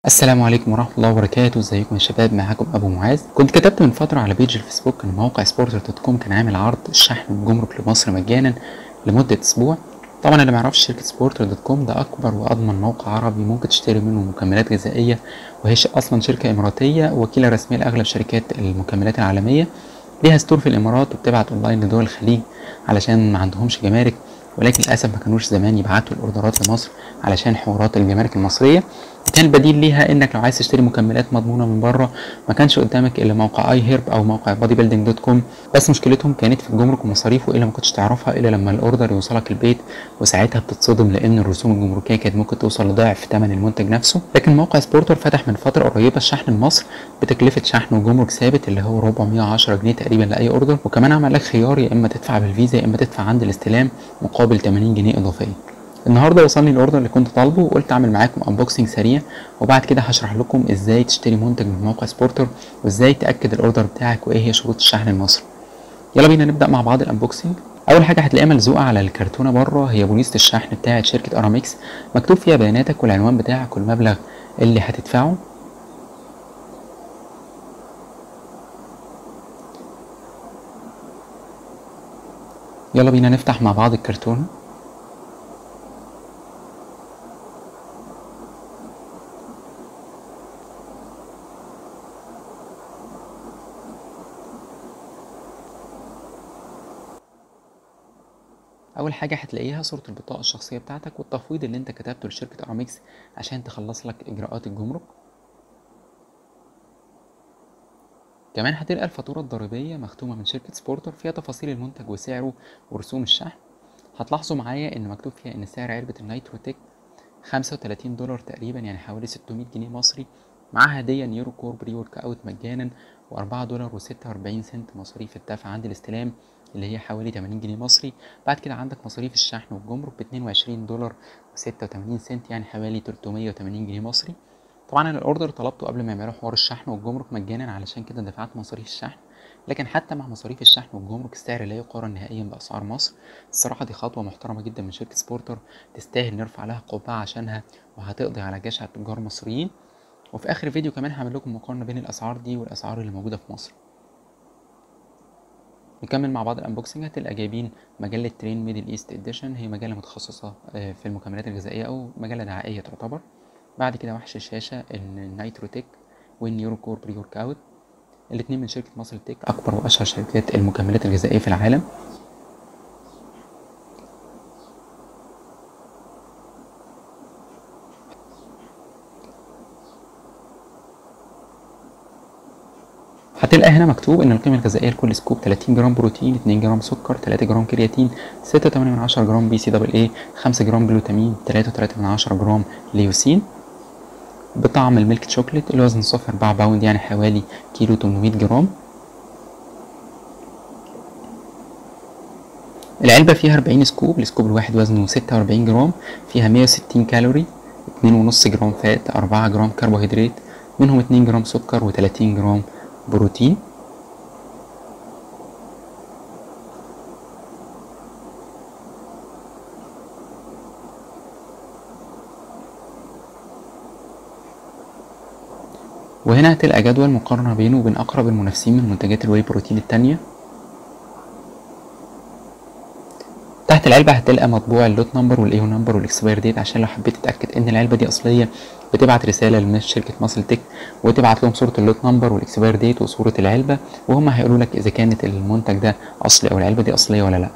السلام عليكم ورحمة الله وبركاته ازيكم يا شباب معاكم ابو معاذ كنت كتبت من فترة على بيج الفيسبوك ان موقع سبورتر دوت كوم كان عامل عرض الشحن والجمرك لمصر مجانا لمدة اسبوع طبعا اللي معرفش شركة سبورتر دوت كوم ده اكبر واضمن موقع عربي ممكن تشتري منه مكملات غذائية وهي ش- اصلا شركة اماراتية وكيلة رسمية لاغلب شركات المكملات العالمية ليها ستور في الامارات وبتبعت اونلاين لدول الخليج علشان ما عندهمش جمارك ولكن للاسف ما كانوش زمان يبعتوا الاوردرات لمصر علشان حوارات الجمارك المصريه كان البديل ليها انك لو عايز تشتري مكملات مضمونه من بره ما كانش قدامك الا موقع اي هيرب او موقع بودي بيلدينج دوت كوم بس مشكلتهم كانت في الجمرك ومصاريفه الا ما كنتش تعرفها الا لما الاوردر يوصلك البيت وساعتها بتتصدم لان الرسوم الجمركيه كانت ممكن توصل لضعف ثمن المنتج نفسه لكن موقع سبورتر فتح من فتره قريبه الشحن لمصر بتكلفه شحن وجمرك ثابت اللي هو 410 جنيه تقريبا لاي اوردر وكمان عمل لك خيار يا اما تدفع بالفيزا يا اما تدفع عند الاستلام مقابل 80 جنيه اضافيه النهارده وصلني الاوردر اللي كنت طالبه وقلت اعمل معاكم انبوكسنج سريع وبعد كده هشرح لكم ازاي تشتري منتج من موقع سبورتر وازاي تاكد الاوردر بتاعك وايه هي شروط الشحن المصري يلا بينا نبدا مع بعض الانبوكسنج اول حاجه هتلاقيها ملزوقه على الكرتونه بره هي بوليسه الشحن بتاعه شركه ارامكس مكتوب فيها بياناتك والعنوان بتاعك والمبلغ اللي هتدفعه يلا بينا نفتح مع بعض الكرتونه اول حاجه هتلاقيها صوره البطاقه الشخصيه بتاعتك والتفويض اللي انت كتبته لشركه ارامكس عشان تخلص لك اجراءات الجمرك كمان هتلقى الفاتوره الضريبيه مختومه من شركه سبورتر فيها تفاصيل المنتج وسعره ورسوم الشحن هتلاحظوا معايا ان مكتوب فيها ان سعر علبه النيتروتيك 35 دولار تقريبا يعني حوالي 600 جنيه مصري معاها هدية نيورو كور بري ورك اوت مجانا و4 دولار و46 سنت مصاريف الدفع عند الاستلام اللي هي حوالي 80 جنيه مصري بعد كده عندك مصاريف الشحن والجمرك ب 22 دولار و86 سنت يعني حوالي 380 جنيه مصري طبعا انا الاوردر طلبته قبل ما يعملوا حوار الشحن والجمرك مجانا علشان كده دفعت مصاريف الشحن لكن حتى مع مصاريف الشحن والجمرك السعر لا يقارن نهائيا باسعار مصر الصراحه دي خطوه محترمه جدا من شركه سبورتر تستاهل نرفع لها قبعه عشانها وهتقضي على جشع تجار مصريين وفي اخر فيديو كمان هعمل لكم مقارنه بين الاسعار دي والاسعار اللي موجوده في مصر نكمل مع بعض الانبوكسنج هتبقى جايبين مجله ترين ميدل ايست اديشن هي مجله متخصصه آه، في المكملات الغذائيه او مجله دعائيه تعتبر بعد كده وحش الشاشه النيتروتيك والنيورو كور بري ورك اوت الاتنين من شركه مصر تيك اكبر واشهر شركات المكملات الغذائيه في العالم هتلقى هنا مكتوب ان القيمه الغذائيه لكل سكوب 30 جرام بروتين 2 جرام سكر 3 جرام كرياتين 6.8 من 10 جرام بي سي دبل اي 5 جرام جلوتامين 3.3 من 10 جرام ليوسين بطعم الميلك شوكليت الوزن الصافي 4 باوند يعني حوالي كيلو 800 جرام العلبة فيها 40 سكوب السكوب الواحد وزنه 46 جرام فيها 160 كالوري 2.5 جرام فات 4 جرام كربوهيدرات منهم 2 جرام سكر و30 جرام بروتين وهنا هتلقى جدول مقارنة بينه وبين أقرب المنافسين من منتجات الواي بروتين التانية تحت العلبة هتلقى مطبوع اللوت نمبر والايو نمبر والاكسباير ديت عشان لو حبيت تتأكد ان العلبة دي أصلية بتبعت رسالة لناس شركة ماسل تك وتبعت لهم صورة اللوت نمبر والاكسباير ديت وصورة العلبة وهم هيقولوا لك إذا كانت المنتج ده أصلي أو العلبة دي أصلية ولا لأ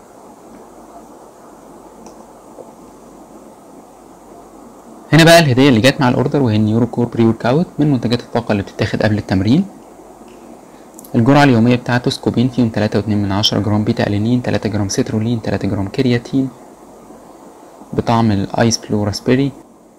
هنا بقى الهدية اللي جت مع الأوردر وهي النيورو كور بري ورك اوت من منتجات الطاقة اللي بتتاخد قبل التمرين الجرعة اليومية بتاعته سكوبين فيهم تلاتة واتنين من عشرة جرام بيتا ألينين تلاتة جرام سيترولين تلاتة جرام كرياتين بطعم الآيس بلو راسبيري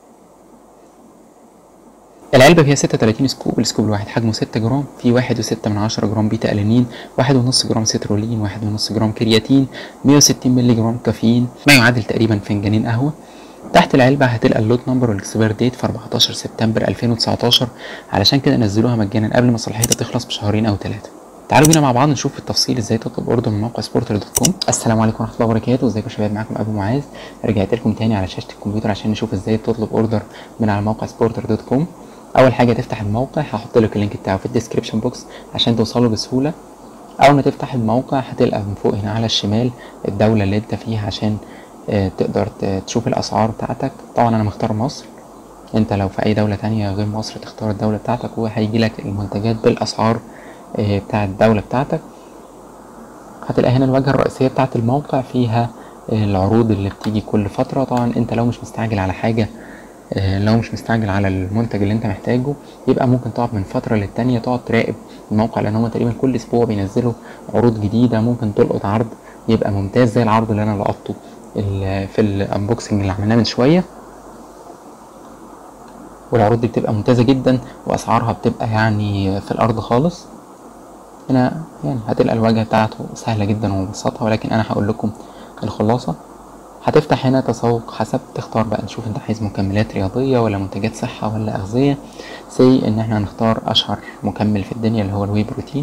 العلبة فيها ستة وتلاتين سكوب السكوب الواحد حجمه ستة جرام فيه واحد وستة من عشرة جرام بيتا ألينين واحد ونص جرام سيترولين واحد ونص جرام كرياتين مية وستين مللي جرام كافيين ما يعادل تقريبا فنجانين قهوة تحت العلبة هتلقى اللوت نمبر والاكسبير ديت في 14 سبتمبر 2019 علشان كده نزلوها مجانا قبل ما صلاحيتها تخلص بشهرين او ثلاثة تعالوا بينا مع بعض نشوف بالتفصيل ازاي تطلب اوردر من موقع سبورتر دوت كوم السلام عليكم ورحمه الله وبركاته ازيكم يا شباب معاكم ابو معاذ رجعت لكم تاني على شاشه الكمبيوتر عشان نشوف ازاي تطلب اوردر من على موقع سبورتر دوت كوم اول حاجه تفتح الموقع هحط لك اللينك بتاعه في الديسكريبشن بوكس عشان توصله بسهوله اول ما تفتح الموقع هتلقى من فوق هنا على الشمال الدوله اللي انت فيها عشان آه، تقدر ت- تشوف الاسعار بتاعتك طبعا انا مختار مصر انت لو في اي دولة تانية غير مصر تختار الدولة بتاعتك وهيجي لك المنتجات بالاسعار آه، بتاع الدولة بتاعتك هتلاقي هنا الواجهة الرئيسية بتاعت الموقع فيها آه، العروض اللي بتيجي كل فترة طبعا انت لو مش مستعجل على حاجة آه، لو مش مستعجل على المنتج اللي انت محتاجه يبقى ممكن تقعد من فترة للتانية تقعد تراقب الموقع لان هما تقريبا كل اسبوع بينزلوا عروض جديدة ممكن تلقط عرض يبقى ممتاز زي العرض اللي انا لقطته ال- في الانبوكسنج اللي عملناه من شوية والعروض دي بتبقى ممتازة جدا واسعارها بتبقى يعني في الارض خالص هنا يعني هتلقى الواجهة بتاعته سهلة جدا ومبسطة ولكن انا هقول لكم الخلاصة هتفتح هنا تسوق حسب تختار بقى نشوف انت عايز مكملات رياضية ولا منتجات صحة ولا أغذية سي ان احنا هنختار اشهر مكمل في الدنيا اللي هو الواي بروتين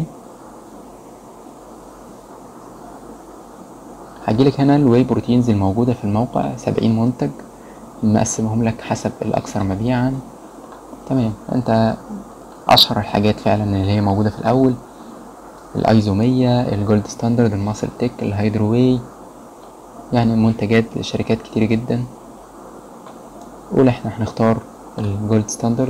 هجيلك هنا الواي بروتينز الموجودة في الموقع سبعين منتج مقسمهم لك حسب الأكثر مبيعا تمام انت أشهر الحاجات فعلا اللي هي موجودة في الأول الأيزومية الجولد ستاندرد الماسل تك الهيدرو يعني منتجات شركات كتير جدا نقول احنا هنختار الجولد ستاندرد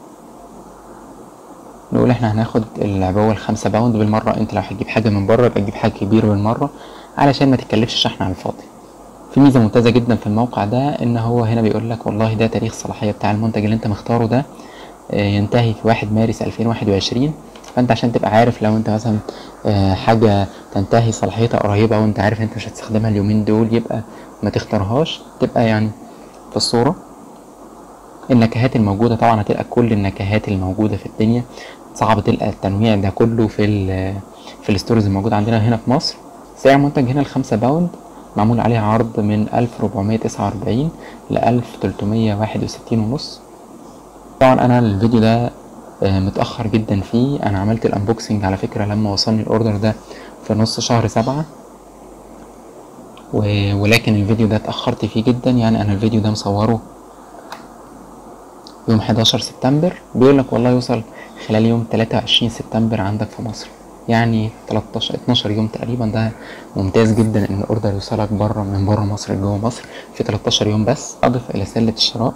نقول احنا هناخد العبوة الخمسة باوند بالمرة انت لو هتجيب حاجة من بره يبقى تجيب حاجة كبيرة بالمرة علشان ما تكلفش شحن على الفاضي في ميزة ممتازة جدا في الموقع ده ان هو هنا بيقول لك والله ده تاريخ صلاحية بتاع المنتج اللي انت مختاره ده آه، ينتهي في واحد مارس ألفين واحد وعشرين فانت عشان تبقى عارف لو انت مثلا آه، حاجة تنتهي صلاحيتها قريبة وانت عارف انت مش هتستخدمها اليومين دول يبقى ما تختارهاش تبقى يعني في الصورة النكهات الموجودة طبعا هتلقى كل النكهات الموجودة في الدنيا صعب تلقى التنويع ده كله في ال في الستورز الموجودة عندنا هنا في مصر سعر المنتج هنا الخمسة باوند معمول عليه عرض من ألف ربعمية تسعة وأربعين لألف تلتمية واحد وستين ونص طبعا أنا الفيديو ده آه، متأخر جدا فيه أنا عملت الأنبوكسنج على فكرة لما وصلني الأوردر ده في نص شهر سبعة و- ولكن الفيديو ده اتأخرت فيه جدا يعني أنا الفيديو ده مصوره يوم 11 سبتمبر بيقول لك والله يوصل خلال يوم 23 سبتمبر عندك في مصر يعني 13 12 يوم تقريبا ده ممتاز جدا ان الاوردر يوصلك بره من بره مصر لجوه مصر في 13 يوم بس اضف الى سلة الشراء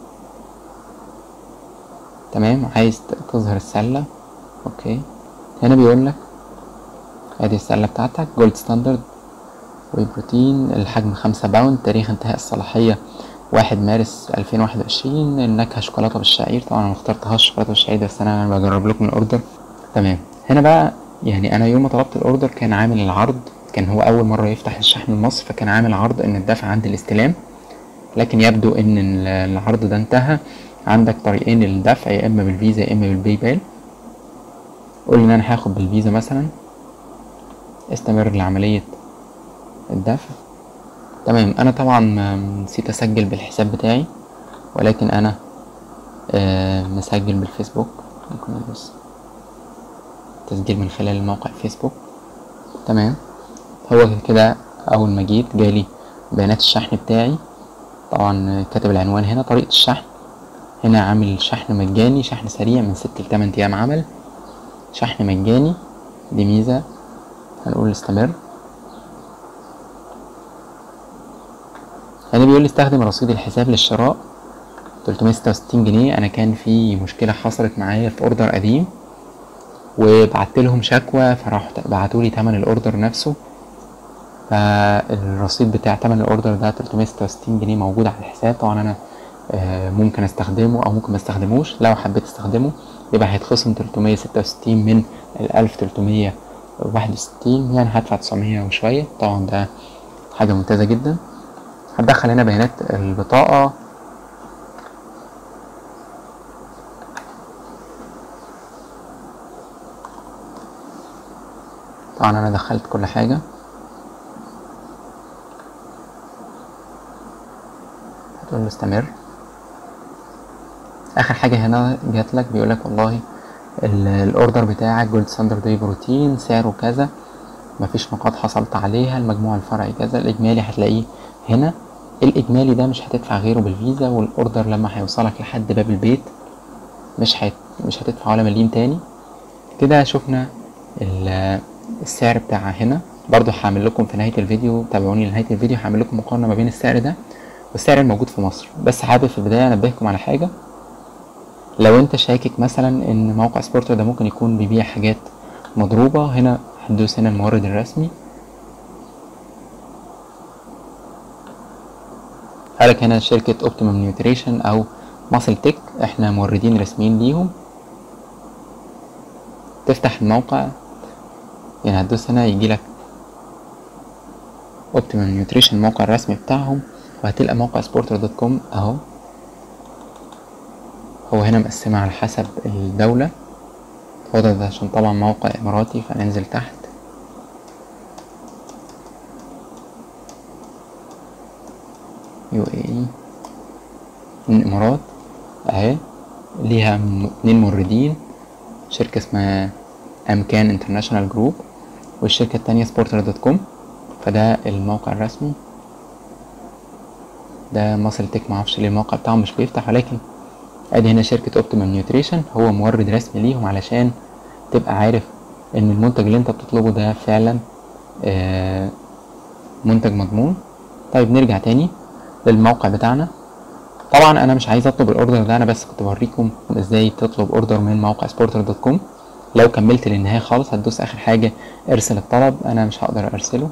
تمام عايز تظهر السلة اوكي هنا بيقول لك ادي السلة بتاعتك جولد ستاندرد واي بروتين الحجم خمسة باوند تاريخ انتهاء الصلاحية واحد مارس ألفين واحد وعشرين النكهة شوكولاتة بالشعير طبعا انا مخترتهاش شوكولاتة بالشعير بس انا بجرب لكم الاوردر تمام هنا بقى يعني انا يوم ما طلبت الاوردر كان عامل العرض كان هو اول مرة يفتح الشحن لمصر فكان عامل عرض ان الدفع عند الاستلام لكن يبدو ان ال- العرض ده انتهى عندك طريقين للدفع يا اما بالفيزا يا اما بالباي بال قول ان انا هاخد بالفيزا مثلا استمر لعملية الدفع تمام انا طبعا ما- نسيت اسجل بالحساب بتاعي ولكن انا آه، مسجل بالفيسبوك ممكن ندوس تسجيل من خلال الموقع الفيسبوك تمام هو كده اول ما جيت جالي بيانات الشحن بتاعي طبعا كاتب العنوان هنا طريقة الشحن هنا عامل شحن مجاني شحن سريع من ست لتمن ايام عمل شحن مجاني دي ميزة هنقول استمر هنا بيقول لي استخدم رصيد الحساب للشراء 366 جنيه انا كان في مشكلة حصلت معايا في اوردر قديم وبعت لهم شكوى فراحوا بعتوا لي تمن الاوردر نفسه فالرصيد بتاع تمن الاوردر ده 366 جنيه موجود على الحساب طبعا انا آه، ممكن استخدمه او ممكن ما استخدموش لو حبيت استخدمه يبقى هيتخصم 366 من ال 1361 يعني هدفع 900 وشوية طبعا ده حاجة ممتازة جدا هتدخل هنا بيانات البطاقة طبعا انا دخلت كل حاجة هتقول له استمر اخر حاجة هنا جات لك بيقول لك والله ال- الاوردر بتاعك جولد ستاندرد واي بروتين سعره كذا مفيش نقاط حصلت عليها المجموع الفرعي كذا الاجمالي هتلاقيه هنا الاجمالي ده مش هتدفع غيره بالفيزا والاوردر لما هيوصلك لحد باب البيت مش هت... مش هتدفع ولا مليم تاني كده شفنا ال- السعر بتاع هنا برضو هعمل لكم في نهاية الفيديو تابعوني لنهاية الفيديو هعمل لكم مقارنة ما بين السعر ده والسعر الموجود في مصر بس حابب في البداية انبهكم على حاجة لو انت شاكك مثلا ان موقع سبورتر ده ممكن يكون بيبيع حاجات مضروبة هنا هتدوس هنا المورد الرسمي قالك هنا شركة اوبتيمم نيوتريشن او ماسل تك احنا موردين رسميين ليهم تفتح الموقع يعني هتدوس هنا يجيلك اوبتيمم نيوتريشن الموقع الرسمي بتاعهم وهتلقى موقع سبورتر دوت كوم اهو هو هنا مقسمة على حسب الدولة هو ده, ده عشان طبعا موقع اماراتي فننزل تحت يو اي اي من الامارات اهي ليها م- اتنين موردين شركة اسمها امكان انترناشونال جروب والشركة التانية سبورتر دوت كوم فده الموقع الرسمي ده مصر تك معرفش ليه الموقع بتاعهم مش بيفتح ولكن ادي هنا شركة اوبتيمم نيوتريشن هو مورد رسمي ليهم علشان تبقى عارف ان المنتج اللي انت بتطلبه ده فعلا آه، منتج مضمون طيب نرجع تاني للموقع بتاعنا طبعا انا مش عايز اطلب الاوردر ده انا بس كنت بوريكم ازاي تطلب اوردر من موقع سبورتر دوت كوم لو كملت للنهايه خالص هتدوس اخر حاجه ارسل الطلب انا مش هقدر ارسله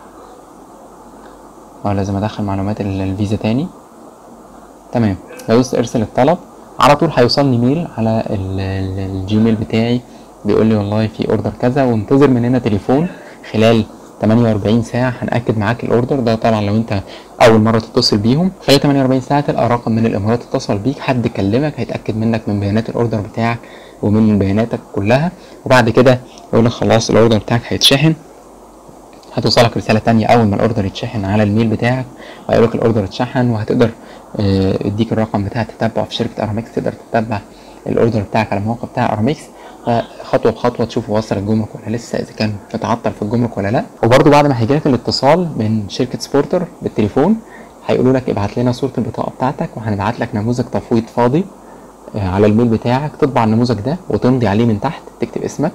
اه لازم ادخل معلومات ال- الفيزا تاني تمام لو دوست ارسل الطلب على طول هيوصلني ميل على ال- ال- الجيميل بتاعي بيقول لي والله في اوردر كذا وانتظر مننا تليفون خلال 48 ساعة هنأكد معاك الاوردر ده طبعا لو انت اول مرة تتصل بيهم خلال 48 ساعة تلقى رقم من الامارات اتصل بيك حد كلمك هيتأكد منك من بيانات الاوردر بتاعك ومن بياناتك كلها وبعد كده يقول لك خلاص الاوردر بتاعك هيتشحن هتوصلك رسالة تانية أول ما الأوردر يتشحن على الميل بتاعك وهيقول لك الأوردر اتشحن وهتقدر آه، يديك الرقم بتاع التتبع في شركة أرامكس تقدر تتبع الأوردر بتاعك على الموقع بتاع أرامكس آه، خطوة بخطوة تشوف وصل الجمرك ولا لسه إذا كان متعطل في الجمرك ولا لأ وبرده بعد ما هيجيلك الاتصال من شركة سبورتر بالتليفون هيقولوا لك ابعت لنا صورة البطاقة بتاعتك وهنبعت لك نموذج تفويض فاضي آه، على الميل بتاعك تطبع النموذج ده وتمضي عليه من تحت تكتب اسمك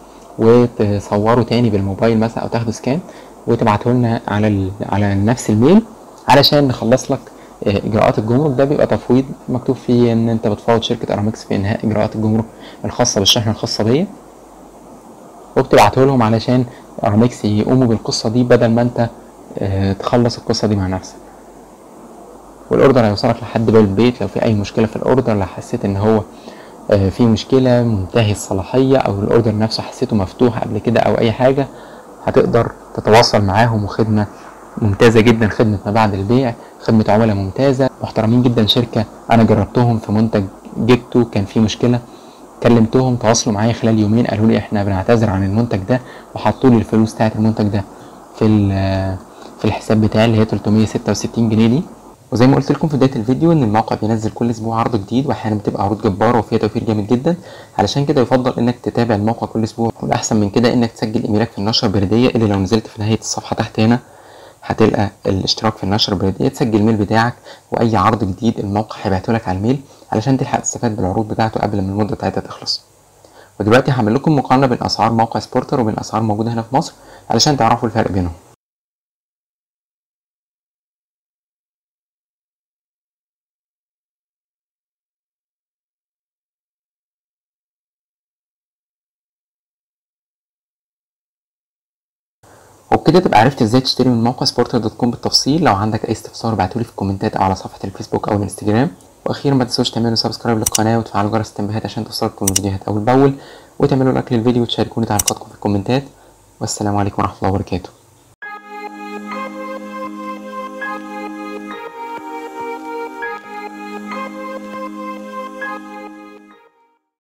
وتصوره تاني بالموبايل مثلا او تاخده سكان وتبعته لنا على ال... على نفس الميل علشان نخلص لك آه، اجراءات الجمرك ده بيبقى تفويض مكتوب فيه ان انت بتفاوض شركه ارامكس في انهاء اجراءات الجمرك الخاصه بالشحنه الخاصه بيا وبتبعته لهم علشان ارامكس يقوموا بالقصه دي بدل ما انت آه، تخلص القصه دي مع نفسك والاوردر هيوصلك لحد باب البيت لو في اي مشكله في الاوردر لو حسيت ان هو آه، في مشكله منتهي الصلاحيه او الاوردر نفسه حسيته مفتوح قبل كده او اي حاجه هتقدر تتواصل معاهم وخدمه ممتازه جدا خدمه ما بعد البيع خدمه عملاء ممتازه محترمين جدا شركه انا جربتهم في منتج جبته كان فيه مشكله كلمتهم تواصلوا معايا خلال يومين قالوا لي احنا بنعتذر عن المنتج ده وحطوا لي الفلوس بتاعت المنتج ده في ال- في الحساب بتاعي اللي هي 366 جنيه دي وزي ما قلت لكم في بدايه الفيديو ان الموقع بينزل كل اسبوع عرض جديد واحيانا بتبقى عروض جباره وفيها توفير جامد جدا علشان كده يفضل انك تتابع الموقع كل اسبوع والاحسن من كده انك تسجل ايميلك في النشره البريديه اللي لو نزلت في نهايه الصفحه تحت هنا هتلقى الاشتراك في النشره البريديه تسجل الميل بتاعك واي عرض جديد الموقع هيبعته لك على الميل علشان تلحق تستفاد بالعروض بتاعته قبل ما المده بتاعتها تخلص ودلوقتي هعمل لكم مقارنه بين اسعار موقع سبورتر وبين اسعار موجوده هنا في مصر علشان تعرفوا الفرق بينهم وبكده تبقى عرفت ازاي تشتري من موقع سبورتر دوت كوم بالتفصيل لو عندك اي استفسار ابعتولي في الكومنتات او على صفحه الفيسبوك او الانستجرام واخيرا ما تنسوش تعملوا سبسكرايب للقناه وتفعلوا جرس التنبيهات عشان توصلكم الفيديوهات اول باول وتعملوا لايك للفيديو وتشاركوني تعليقاتكم في الكومنتات والسلام عليكم ورحمه الله وبركاته